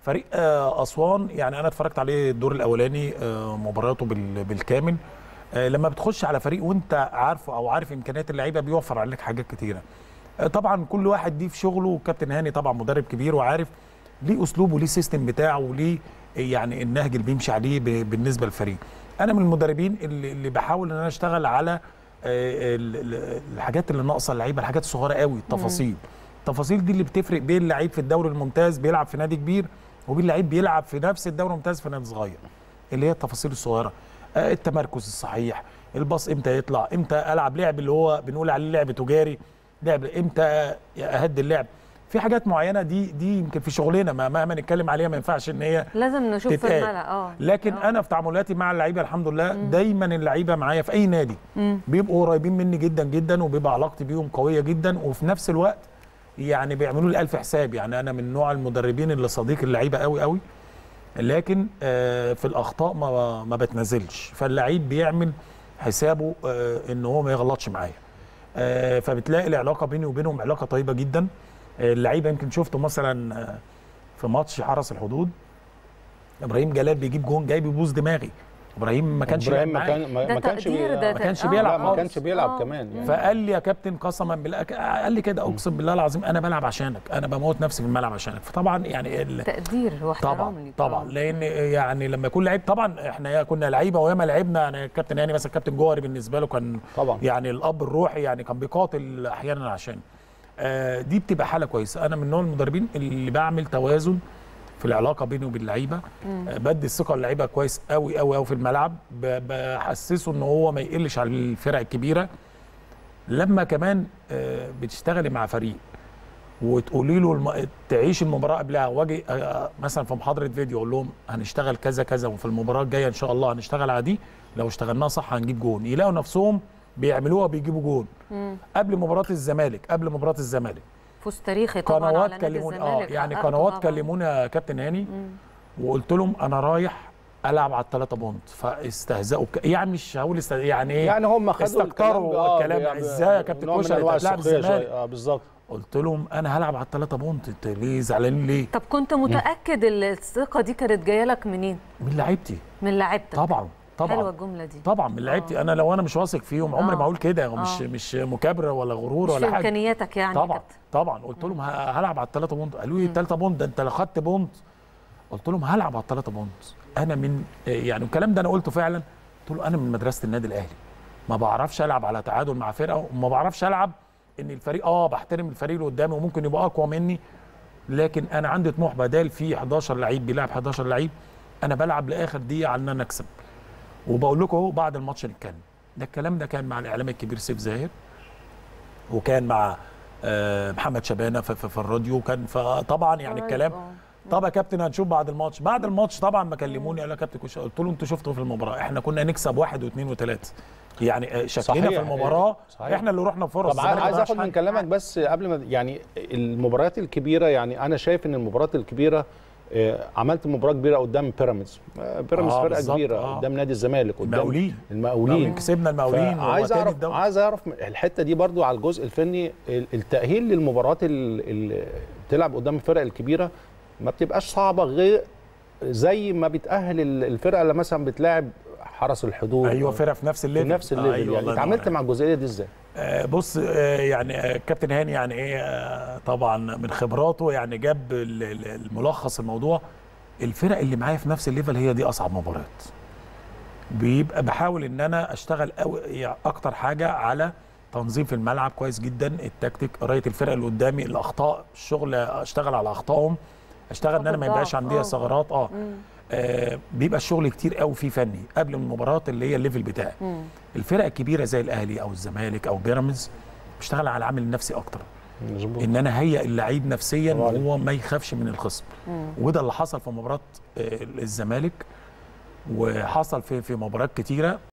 فريق آه، اسوان يعني انا اتفرجت عليه الدور الاولاني آه، مباراته بال- بالكامل آه، لما بتخش على فريق وانت عارفه او عارف امكانيات اللعيبه بيوفر عليك حاجات كتيره آه، طبعا كل واحد ليه في شغله وكابتن هاني طبعا مدرب كبير وعارف ليه اسلوبه ليه سيستم بتاعه وليه يعني النهج اللي بيمشي عليه ب- بالنسبه للفريق انا من المدربين اللي, اللي بحاول ان انا اشتغل على آه، ال- ال- الحاجات اللي ناقصه اللعيبه الحاجات الصغيره قوي التفاصيل التفاصيل دي اللي بتفرق بين لعيب في الدوري الممتاز بيلعب في نادي كبير وبين لعيب بيلعب في نفس الدوري الممتاز في نادي صغير اللي هي التفاصيل الصغيره آه، التمركز الصحيح الباص امتى يطلع امتى العب لعب اللي هو بنقول عليه لعب تجاري لعب امتى اهدي اللعب في حاجات معينه دي دي يمكن في شغلنا ما مهما نتكلم عليها ما ينفعش ان هي لازم نشوف في تتقال. الملأ اه لكن آه. انا في تعاملاتي مع اللعيبه الحمد لله دايما اللعيبه معايا في اي نادي بيبقوا قريبين مني جدا جدا وبيبقى علاقتي بيهم قويه جدا وفي نفس الوقت يعني بيعملوا لي الف حساب يعني انا من نوع المدربين اللي صديق اللعيبه قوي قوي لكن آه، في الاخطاء ما ما بتنزلش فاللعيب بيعمل حسابه آه، ان هو ما يغلطش معايا آه، فبتلاقي العلاقه بيني وبينهم علاقه طيبه جدا آه، اللعيبه يمكن شفته مثلا آه، في ماتش حرس الحدود ابراهيم جلال بيجيب جون جاي بيبوظ دماغي ابراهيم ما كانش ابراهيم ما معايا. كان ما ده ما كانش تقدير بي- ده ما كانش آه. بيلعب لا ما خالص. كانش بيلعب آه. كمان يعني فقال لي يا كابتن قسما بالله قال لي كده اقسم بالله العظيم انا بلعب عشانك انا بموت نفسي في الملعب عشانك فطبعا يعني ال... تقدير واحترام طبعا ليك. طبعا آه. لان يعني لما يكون لعيب طبعا احنا يا كنا لعيبه وياما لعبنا انا الكابتن يعني مثلا الكابتن جوهري بالنسبه له كان طبعا يعني الاب الروحي يعني كان بيقاتل احيانا عشان آه دي بتبقى حاله كويسه انا من نوع المدربين اللي بعمل توازن في العلاقه بيني وبين اللعيبه آه بدي الثقه للعيبه كويس قوي قوي قوي في الملعب ب- بحسسه ان هو ما يقلش على الفرق الكبيره لما كمان آه بتشتغلي مع فريق وتقولي له الم... تعيش المباراه قبلها واجي آه، مثلا في محاضره فيديو اقول لهم هنشتغل كذا كذا وفي المباراه الجايه ان شاء الله هنشتغل على دي لو اشتغلناها صح هنجيب جون يلاقوا نفسهم بيعملوها بيجيبوا جون مم. قبل مباراه الزمالك قبل مباراه الزمالك فوز تاريخي طبعا على قنوات نادي كلموني اه الزمالك يعني حققته قنوات طبعاً. كلموني يا كابتن هاني مم. وقلت لهم انا رايح العب على الثلاثه بونت فاستهزأوا بك... يعني مش هقول است... يعني ايه يعني هم خدوا استكتروا آه، الكلام ب- ب- ازاي يا كابتن نوع من كوشري أنواع انت هتلاعب السخرية الزمالك شوية. اه بالظبط قلت لهم انا هلعب على الثلاثه بونت انت ليه زعلانين ليه طب كنت متاكد الثقه دي كانت جايه لك منين من لعيبتي من لعيبتك طبعا طبعا حلوه الجمله دي طبعا من لعيبتي انا لو انا مش واثق فيهم عمري آه. ما اقول كده ومش آه. مش مكابره ولا غرور مش في ولا حاجه امكانياتك يعني طبعا كابتن. طبعا قلت لهم ه- هلعب على الثلاثه بونت قالوا لي الثلاثه بونت ده انت لو خدت بونت قلت لهم هلعب على الثلاثه بونت انا من يعني الكلام ده انا قلته فعلا قلت له انا من مدرسه النادي الاهلي ما بعرفش العب على تعادل مع فرقه وما بعرفش العب ان الفريق اه بحترم الفريق اللي قدامي وممكن يبقى اقوى مني لكن انا عندي طموح بدال في 11 لعيب بيلعب 11 لعيب انا بلعب لاخر دقيقه على ان انا اكسب وبقول لكم اهو بعد الماتش نتكلم ده الكلام ده كان مع الاعلامي الكبير سيف زاهر وكان مع آه، محمد شبانه في, في, في الراديو وكان فطبعا يعني قريب، الكلام آه. طب يا كابتن هنشوف بعد الماتش بعد الماتش طبعا ما كلموني قال يا كابتن كوش قلت له انتوا شفتوا في المباراه احنا كنا نكسب واحد واثنين وثلاثه يعني آه، شكلنا صحيح، في المباراه صحيح. احنا اللي رحنا فرص طب عايز الزمالك ما عايز ضيعش اخد من حاجة. كلامك بس قبل ما يعني المباريات الكبيره يعني انا شايف ان المباريات الكبيره آه، عملت مباراه كبيره قدام بيراميدز آه، بيراميدز آه، فرقه بالظبط، كبيره آه. قدام نادي الزمالك قدام المقاولين المقاولين المقاولين كسبنا المقاولين وهو عايز تاني اعرف الدوري. عايز اعرف الحته دي برضو على الجزء الفني ال- التاهيل للمباريات ال- اللي بتلعب قدام الفرق الكبيره ما بتبقاش صعبه غير زي ما بتاهل ال- الفرقه اللي مثلا بتلاعب حرس الحدود ايوه فرقه في نفس في الليفل نفس الليفل أيوة يعني الله اتعاملت ينور مع الجزئيه دي ازاي؟ آه، بص آه، يعني آه، كابتن هاني يعني ايه آه، طبعا من خبراته يعني جاب ال- ال- الملخص الموضوع الفرق اللي معايا في نفس الليفل هي دي اصعب مباريات بيبقى بحاول ان انا اشتغل أو يعني اكتر حاجه على تنظيم في الملعب كويس جدا التكتيك قرايه الفرق اللي قدامي الاخطاء الشغل اشتغل على اخطائهم اشتغل ان انا ما نقاط يبقاش ضعف، عندي آه. ثغرات اه مم. آه، بيبقى الشغل كتير قوي فيه فني قبل المباراه اللي هي الليفل بتاعي مم. الفرق الكبيره زي الاهلي او الزمالك او بيراميدز بيشتغل على العامل النفسي اكتر مظبوط ان انا هيئ اللعيب نفسيا برافو عليك. وهو ما يخافش من الخصم مم. وده اللي حصل في مباراه آه، الزمالك وحصل في في مباريات كتيره